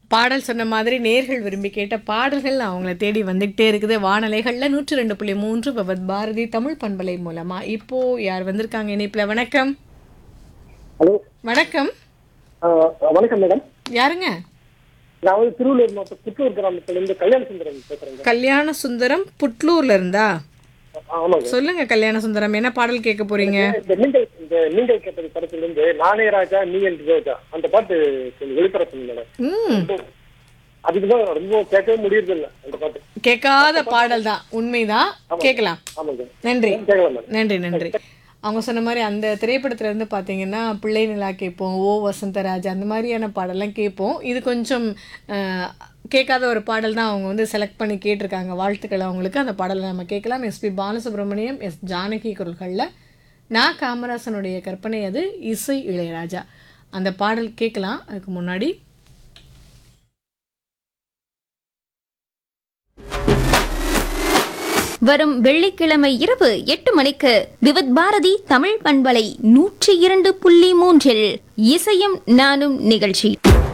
பாடல் சொன்ன மாதிரி நேர்கள் விரும்பி கேட்ட பாடல்கள் அவங்கள தேடி வந்துகிட்டே இருக்குது வானலைகளில் நூற்றி ரெண்டு புள்ளி மூன்று பவத் பாரதி தமிழ் பண்பலை மூலமா இப்போ யார் வந்திருக்காங்க இணைப்புல வணக்கம் ஹலோ வணக்கம் வணக்கம் மேடம் யாருங்க நான் வந்து திருவள்ளூர் மாவட்டம் புத்தூர் கிராமத்துலேருந்து கல்யாண சுந்தரம் பேசுகிறேங்க கல்யாண சுந்தரம் புட்லூர்ல இருந்தா ஆமாங்க சொல்லுங்க கல்யாண சுந்தரம் என்ன பாடல் கேட்க போறீங்க இந்த நீங்கள் இந்த நீங்கள் கேட்டது படத்துலேருந்து நானே ராஜா நீ என்று ரோஜா அந்த பாட்டு கொஞ்சம் வெளிப்படத்துங்க மேடம் ம் அதுக்கு தான் ரொம்ப கேட்கவே முடியறதில்ல அந்த பாட்டு கேட்காத பாடல் தான் உண்மைதான் கேட்கலாம் ஆமாங்க நன்றி கேட்கலாம் மேடம் நன்றி நன்றி அவங்க சொன்ன மாதிரி அந்த திரைப்படத்துல இருந்து பார்த்தீங்கன்னா பிள்ளை நிலா கேட்போம் ஓ வசந்தராஜ் அந்த மாதிரியான பாடல்லாம் கேட்போம் இது கொஞ்சம் அஹ், கேட்காத ஒரு பாடல் தான் அவங்க வந்து செலக்ட் பண்ணி கேட்டிருக்காங்க வாழ்த்துக்கள் அவங்களுக்கு அந்த பாடலை நம்ம கேட்கலாம் எஸ்பி பாலசுப்ரமணியம் எஸ் ஜானகி குரல்களில் நான் காமராசனுடைய கற்பனை அது இசை இளையராஜா அந்த பாடல் கேட்கலாம் அதுக்கு முன்னாடி வரும் வெள்ளிக்கிழமை இரவு எட்டு மணிக்கு விவித் பாரதி தமிழ் பண்பலை நூற்றி இரண்டு புள்ளி மூன்றில் இசையும் நானும் நிகழ்ச்சி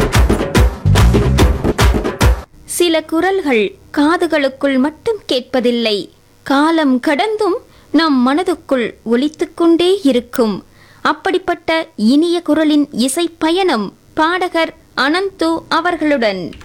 சில குரல்கள் காதுகளுக்குள் மட்டும் கேட்பதில்லை காலம் கடந்தும் நம் மனதுக்குள் ஒலித்துக் கொண்டே இருக்கும் அப்படிப்பட்ட இனிய குரலின் இசை பயணம் பாடகர் அனந்து அவர்களுடன்